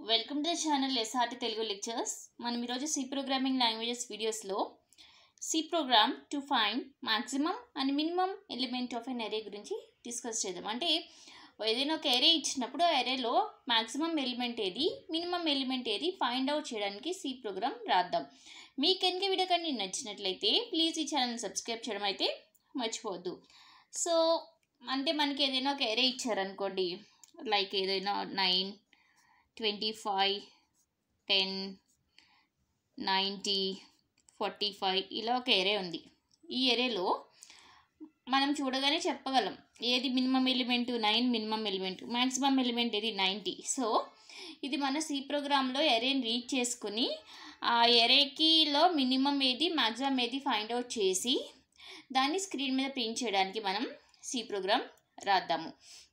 welcome to the channel SRT Telugu lectures మనం ఈరోజు C programming languages వీడియోస్లో C program to find maximum and minimum element of an array గురించి discuss చేద్దాం అంటే ఏదైనా ఒక ఎరే ఇచ్చినప్పుడు ఆ ఎరేలో మాక్సిమం ఎలిమెంట్ ఏది మినిమం ఎలిమెంట్ ఏది ఫైండ్ అవుట్ చేయడానికి సి ప్రోగ్రామ్ రాద్దాం మీకు కనుక వీడియో కానీ నచ్చినట్లయితే ప్లీజ్ ఈ ఛానల్ సబ్స్క్రైబ్ చేయడం అయితే మర్చిపోవద్దు సో అంటే మనకి ఏదైనా ఒక ఎరే ఇచ్చారనుకోండి లైక్ ఏదైనా nine twenty five ten ninety forty five ఇలా ఒక ఎరే ఉంది ఈ ఎరేలో మనం చూడగానే చెప్పగలం ఏది minimum element nine minimum element maximum element ఏది నైంటీ సో ఇది మన సి ప్రోగ్రాంలో ఎరేని రీడ్ చేసుకుని ఆ ఎరేకిలో మినిమం ఏది మ్యాక్సిమం ఏది ఫైండ్ అవుట్ చేసి దాన్ని స్క్రీన్ మీద ప్రింట్ చేయడానికి మనం సి ప్రోగ్రామ్ రాద్దాము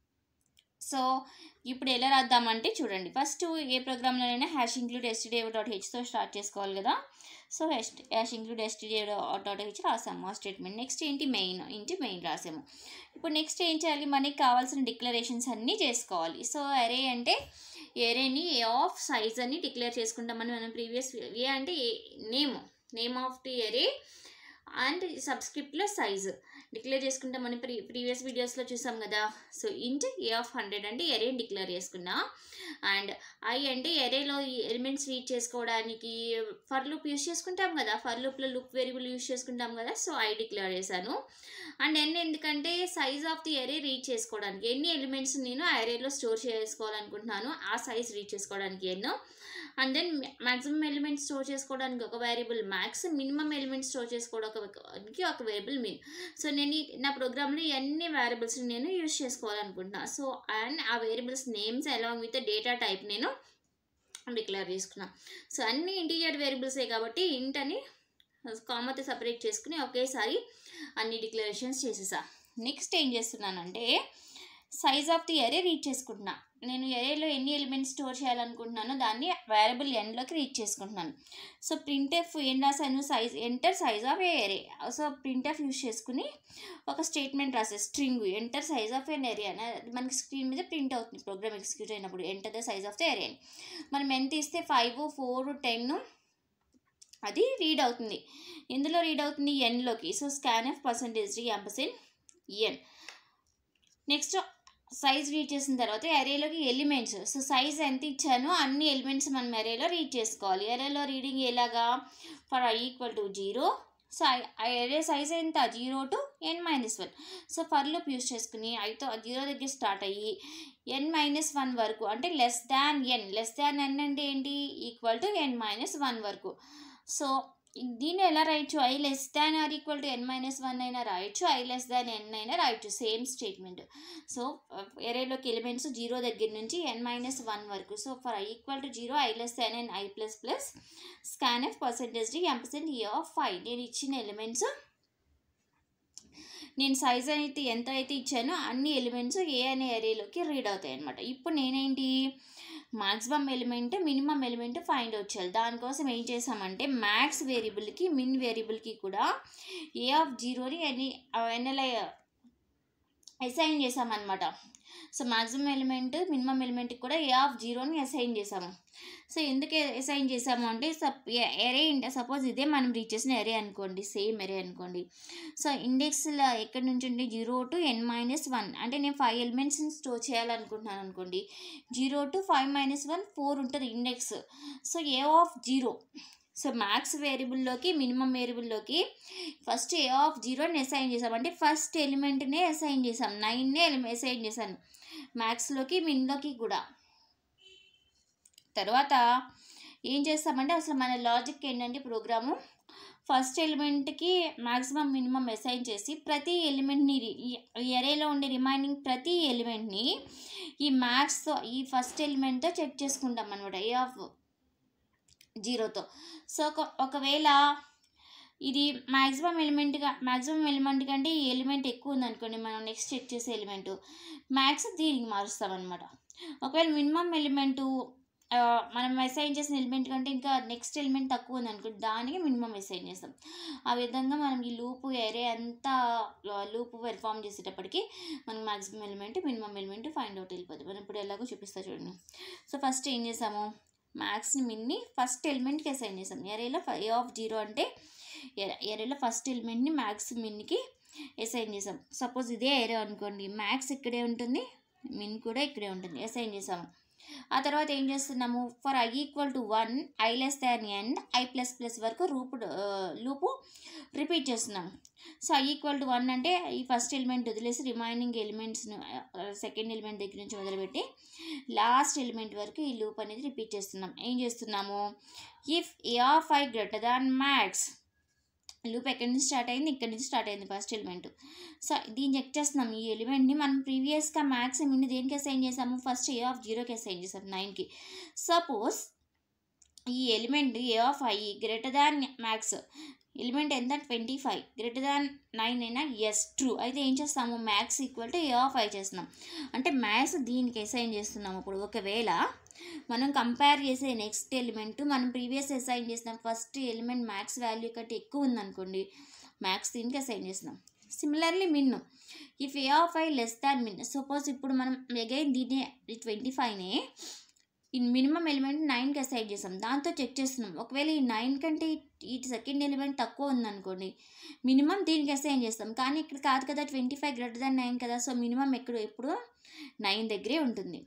సో ఇప్పుడు ఎలా రాద్దామంటే చూడండి ఫస్ట్ ఏ ప్రోగ్రామ్లోనైనా హ్యాష్ ఇంక్లూడ్ ఎస్టీడే డాట్ హెచ్తో స్టార్ట్ చేసుకోవాలి కదా so hash hash include stdio dot H రాసాము ఆ స్టేట్మెంట్ నెక్స్ట్ ఏంటి మెయిన్ ఇంటి మెయిన్ రాసాము ఇప్పుడు నెక్స్ట్ ఏం చేయాలి మనకి కావాల్సిన డిక్లరేషన్స్ అన్నీ చేసుకోవాలి సో అరే అంటే ఏరేని ఏ ఆఫ్ సైజ్ అని డిక్లేర్ చేసుకుంటామని మనం ప్రీవియస్ ఏ అంటే name name of the array and సబ్స్క్రిప్ట్లో సైజ్ డిక్లేర్ చేసుకుంటాం మనం ప్రీ ప్రీవియస్ వీడియోస్లో చూసాం కదా సో ఇంట్ ఏ ఆఫ్ హండ్రెడ్ అంటే ఎరే డిక్లేర్ చేసుకున్నా అండ్ ఐ అంటే ఎరేలో ఎలిమెంట్స్ రీడ్ చేసుకోవడానికి ఫర్ లూప్ యూస్ చేసుకుంటాం కదా ఫర్ లూప్లో లూప్ వేరియబుల్ యూస్ చేసుకుంటాం కదా సో ఐ డిక్లేర్ చేశాను అండ్ ఎన్ ఎందుకంటే size of the array read చేసుకోవడానికి ఎన్ని ఎలిమెంట్స్ నేను ఆ ఎరేలో స్టోర్ చేసుకోవాలనుకుంటున్నాను ఆ సైజ్ రీడ్ చేసుకోవడానికి ఎన్నో and then maximum element store చేసుకోవడానికి ఒక variable max minimum element store చేసుకోవడానికి ఒక వేరియబుల్ మిన్ సో నేను ఈ- నా ప్రోగ్రామ్లో ఎన్ని వేరియబుల్స్ నేను యూస్ చేసుకోవాలనుకుంటున్నా సో అండ్ ఆ variables names along with data type నేను డిక్లేర్ చేసుకున్నా సో అన్ని ఇంటీరియర్ వేరియబుల్సే కాబట్టి ఇంట్ అని కామతో సపరేట్ చేసుకుని ఒకేసారి అన్ని డిక్లరేషన్స్ చేసేసా నెక్స్ట్ ఏం చేస్తున్నానంటే size of the array read చేసుకుంటున్నా నేను ఎరేలో ఎన్ని ఎలిమెంట్స్ స్టోర్ చేయాలనుకుంటున్నానో దాన్ని వేరియబుల్ ఎండ్లోకి రీడ్ చేసుకుంటున్నాను సో ప్రింట్ఎఫ్ ఏం రాశాను size enter size of array so printf use చేసుకుని ఒక స్టేట్మెంట్ రాసే string enter size of an array మనకి స్క్రీన్ మీద ప్రింట్ అవుతుంది ప్రోగ్రామ్ ఎగ్జిక్యూట్ అయినప్పుడు enter the size of the array మనం ఎంత ఇస్తే ఫైవ్ ఫోర్ టెన్ అది రీడ్ అవుతుంది ఎందులో రీడ్ అవుతుంది ఎన్లోకి సో స్కాన్ ఎఫ్ పర్సంటేజ్ రీ ampersand N next size read చేసిన తర్వాత ఎరేలోకి ఎలిమెంట్స్ సో సైజ్ ఎంత ఇచ్చానో అన్ని ఎలిమెంట్స్ మనం ఎరేలో రీడ్ చేసుకోవాలి ఎరేలో రీడింగ్ ఎలాగా for I equal to zero so array size ఎంత zero to N minus one so for loop use చేసుకుని అయితే జీరో దగ్గర స్టార్ట్ అయ్యి ఎన్ మైనస్ వన్ వరకు అంటే లెస్ దాన్ ఎన్ లెస్ దాన్ ఎన్ అంటే ఏంటి equal to N minus one వరకు సో దీన్ని ఎలా రాయొచ్చు I less than or equal to N minus one అయినా రాయొచ్చు ఐ లెస్ దాన్ ఎన్ అయినా రాయొచ్చు సేమ్ స్టేట్మెంట్ సో ఎరేలోకి ఎలిమెంట్స్ జీరో దగ్గర నుంచి ఎన్ మైనస్ వన్ వరకు so for I equal to zero I less than N I plus plus scanf percentage D ampersand A of five నేను ఇచ్చిన elements నేను size అయితే ఎంత అయితే ఇచ్చానో అన్ని ఎలిమెంట్స్ ఏ అనే ఏరియాలోకి రీడ్ అవుతాయి అనమాట ఇప్పుడు నేనేంటి maximum element minimum element find out చేయాలి దానికోసం ఏం చేసామంటే మ్యాక్స్ వేరియబుల్కి మిన్ వేరియబుల్కి కూడా ఏ ఆఫ్ జీరోని ఎన్ని ఎన్ఎల్ఐ అసైన్ చేసామన్నమాట సో మాక్సిమం ఎలిమెంట్ మినిమం ఎలిమెంట్కి కూడా ఏ ఆఫ్ జీరోని అసైన్ చేసాము సో ఎందుకు అసైన్ చేసాము అంటే సప్ ఎరే సపోజ్ ఇదే మనం రీచ్ చేసిన ఎరే అనుకోండి సేమ్ ఎరే అనుకోండి సో ఇండెక్స్లో ఎక్కడి నుంచి ఉంటే zero to N minus one అంటే నేను ఫైవ్ ఎలిమెంట్స్ని స్టోర్ చేయాలనుకుంటున్నాను అనుకోండి zero to five minus one four ఉంటుంది index so A of zero so max వేరియబుల్లోకి మినిమం వేరియబుల్లోకి ఫస్ట్ ఏ ఆఫ్ జీరోని అసైన్ చేసాం అంటే ఫస్ట్ ఎలిమెంట్నే అసైన్ చేసాం నైన్నే ఎలిమెంట్ అసైన్ చేశాను మ్యాక్స్లోకి మిన్లోకి కూడా తర్వాత ఏం చేస్తామంటే అసలు మన లాజిక్ ఏంటంటే ప్రోగ్రాము ఫస్ట్ ఎలిమెంట్కి మ్యాక్సిమం మినిమం అసైన్ చేసి ప్రతి ఎలిమెంట్ని ఈ ఎరేలో ఉండే రిమైనింగ్ ప్రతి ఎలిమెంట్ని ఈ మ్యాథ్స్తో ఈ ఫస్ట్ ఎలిమెంట్తో చెక్ చేసుకుంటాం అనమాట ఏ ఆఫ్ జీరోతో సో ఒక ఒకవేళ ఇది మ్యాక్సిమం ఎలిమెంట్గా మ్యాక్సిమం ఎలిమెంట్ కంటే ఈ ఎలిమెంట్ ఎక్కువ ఉందనుకోండి మనం నెక్స్ట్ చెక్ చేసే ఎలిమెంట్ మ్యాక్స్ దీనికి మారుస్తామన్నమాట ఒకవేళ మినిమం ఎలిమెంటు మనం అసైన్ చేసిన ఎలిమెంట్ కంటే ఇంకా నెక్స్ట్ ఎలిమెంట్ తక్కువ ఉంది అనుకో దానికి మినిమం అసైన్ చేస్తాం ఆ విధంగా మనం ఈ లూపు ఏరే అంతా లూపు పెర్ఫామ్ చేసేటప్పటికి మనకి maximum element minimum element find out వెళ్ళిపోతుంది మనం ఇప్పుడు ఎలాగో చూపిస్తా చూడండి సో ఫస్ట్ ఏం చేసాము మ్యాక్స్ని మిన్ని ఫస్ట్ ఎలిమెంట్కి అసైన్ చేసాం ఎరేలో ఏ ఆఫ్ జీరో అంటే ఎరేలో ఫస్ట్ ఎలిమెంట్ని మ్యాక్స్ మిన్కి అసైన్ చేసాం సపోజ్ ఇదే ఏరే అనుకోండి మ్యాక్స్ ఇక్కడే ఉంటుంది మిన్ కూడా ఇక్కడే ఉంటుంది అసైన్ చేసాము ఆ తర్వాత ఏం చేస్తున్నాము for I equal to one I less than N I plus plus వరకు రూపు లూపు రిపీట్ చేస్తున్నాము so I equal to one అంటే ఈ ఫస్ట్ ఎలిమెంట్ వదిలేసి రిమైనింగ్ ఎలిమెంట్స్ను సెకండ్ ఎలిమెంట్ దగ్గర నుంచి మొదలుపెట్టి లాస్ట్ ఎలిమెంట్ వరకు ఈ లూప్ అనేది రిపీట్ చేస్తున్నాం ఏం చేస్తున్నాము if A of I greater than max loop ఎక్కడి నుంచి స్టార్ట్ అయింది ఇక్కడి నుంచి స్టార్ట్ అయింది ఫస్ట్ ఎలిమెంట్ సో దీన్ని చెక్ చేస్తున్నాం ఈ ఎలిమెంట్ని మనం ప్రీవియస్గా మ్యాక్స్ మిన్ని దేనికి అసైన్ చేసాము ఫస్ట్ ఏ ఆఫ్ జీరోకి అసైన్ చేసాం నైన్కి సపోజ్ ఈ element A of I greater than max element ఎంత twenty five greater than nine అయినా ఎస్ ట్రూ అయితే ఏం చేస్తాము max equal to A of I చేస్తున్నాం అంటే మ్యాథ్స్ దీనికి అసైన్ చేస్తున్నాం ఇప్పుడు ఒకవేళ మనం కంపేర్ చేసే నెక్స్ట్ ఎలిమెంట్ మనం ప్రీవియస్ అసైన్ చేసిన ఫస్ట్ ఎలిమెంట్ మ్యాక్స్ వాల్యూ కంటే ఎక్కువ ఉందనుకోండి మ్యాక్స్ దీనికి అసైన్ చేస్తున్నాం similarly min if A of I less than min suppose ఇప్పుడు మనం అగైన్ దీన్ని ట్వంటీ ఫైవ్నే ఈ మినిమం ఎలిమెంట్ నైన్కి అసైన్ చేసాం దాంతో చెక్ చేస్తున్నాం ఒకవేళ ఈ నైన్ కంటే ఈ సెకండ్ ఎలిమెంట్ తక్కువ ఉందనుకోండి మినిమం దీనికి అసైన్ చేస్తాం కానీ ఇక్కడ కాదు కదా twenty five greater than nine కదా సో మినిమం ఎక్కడ ఎప్పుడు నైన్ దగ్గరే ఉంటుంది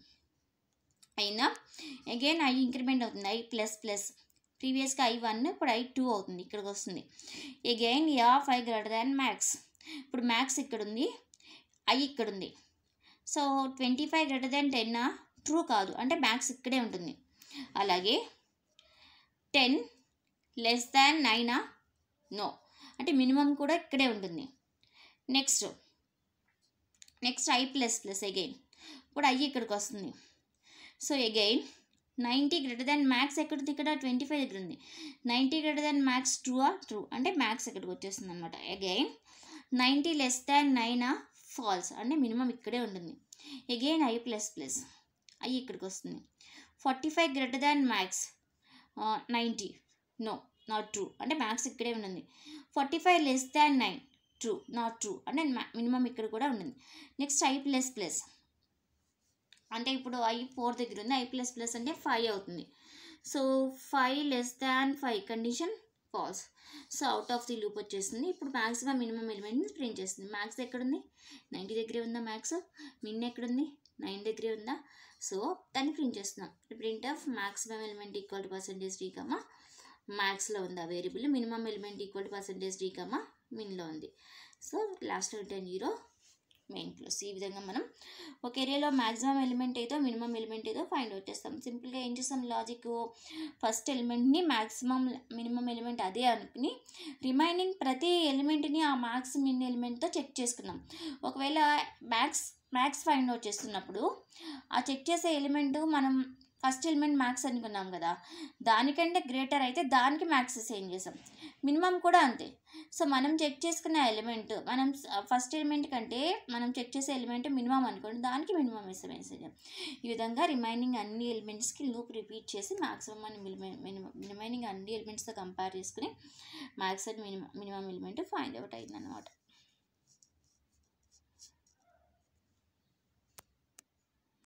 అయినా అగైన్ ఐ ఇంక్రిమెంట్ అవుతుంది ఐ ప్లస్ ప్లస్ ప్రీవియస్గా ఐ వన్ ఇప్పుడు ఐ టూ అవుతుంది ఇక్కడికి వస్తుంది again A of I greater than max ఇప్పుడు మ్యాక్స్ ఇక్కడ ఉంది ఐ ఇక్కడ ఉంది so twenty five greater than ten true కాదు అంటే మ్యాక్స్ ఇక్కడే ఉంటుంది అలాగే టెన్ లెస్ దాన్ నైనా నో అంటే మినిమం కూడా ఇక్కడే ఉంటుంది next next I plus plus again ఇప్పుడు ఐ ఇక్కడికి వస్తుంది so again ninety greater than max ఎక్కడిది ఇక్కడ ట్వంటీ ఫైవ్ దగ్గర ఉంది ninety greater than max true ఆ ట్రూ అంటే మ్యాక్స్ ఇక్కడికి వచ్చేస్తుంది అనమాట అగైన్ నైంటీ లెస్ దాన్ నైనా ఫాల్స్ అంటే మినిమం ఇక్కడే ఉంటుంది again I plus plus I ఇక్కడికి వస్తుంది forty five greater than max ninety no not true అంటే మ్యాక్స్ ఇక్కడే ఉంటుంది forty five less than nine true not true అంటే మినిమం ఇక్కడ కూడా ఉంటుంది నెక్స్ట్ ఐ ప్లస్ ప్లస్ అంటే ఇప్పుడు ఐ ఫోర్ దగ్గర ఉంది ఐ ప్లస్ ప్లస్ అంటే ఫైవ్ అవుతుంది so five less than five condition false so out of the loop వచ్చేస్తుంది ఇప్పుడు మ్యాక్సిమం మినిమం ఎలిమెంట్ని ప్రింట్ చేస్తుంది మ్యాక్స్ ఎక్కడుంది నైంటీ దగ్గరే ఉందా మ్యాక్స్ మిన్ ఎక్కడుంది నైన్ దగ్గరే ఉందా సో దాన్ని ప్రింట్ చేస్తున్నాం print of maximum element equal to percentage D comma మ్యాక్స్లో ఉంది ఆ variable minimum element equal to percentage D comma మిన్లో ఉంది so last return zero main close ఈ విధంగా మనం ఒక ఏరియాలో మ్యాక్సిమం ఎలిమెంట్ ఏదో మినిమం ఎలిమెంట్ ఏదో ఫైండ్ అవుట్ చేస్తాం సింపుల్గా ఏం చేస్తాం లాజిక్ ఫస్ట్ ఎలిమెంట్ని మ్యాక్సిమం మినిమం ఎలిమెంట్ అదే అనుకుని రిమైనింగ్ ప్రతి ఎలిమెంట్ని ఆ మ్యాక్స్ మిన్ ఎలిమెంట్తో చెక్ చేసుకున్నాం ఒకవేళ మ్యాక్స్ మ్యాక్స్ ఫైండ్ అవుట్ చేస్తున్నప్పుడు ఆ చెక్ చేసే ఎలిమెంట్ మనం ఫస్ట్ ఎలిమెంట్ మ్యాక్స్ అనుకున్నాం కదా దానికంటే గ్రేటర్ అయితే దానికి మ్యాక్స్ అసైన్ చేసాం మినిమం కూడా అంతే సో మనం చెక్ చేసుకున్న ఎలిమెంట్ మనం ఫస్ట్ ఎలిమెంట్ కంటే మనం చెక్ చేసే ఎలిమెంట్ మినిమం అనుకోండి దానికి మినిమం వేసాం వేసేసాం ఈ విధంగా రిమైనింగ్ అన్ని ఎలిమెంట్స్కి లూప్ రిపీట్ చేసి మ్యాక్సిమం అని మినిమం రిమైనింగ్ అన్ని ఎలిమెంట్స్తో కంపేర్ చేసుకుని max and minimum minimum element find out అయిందన్నమాట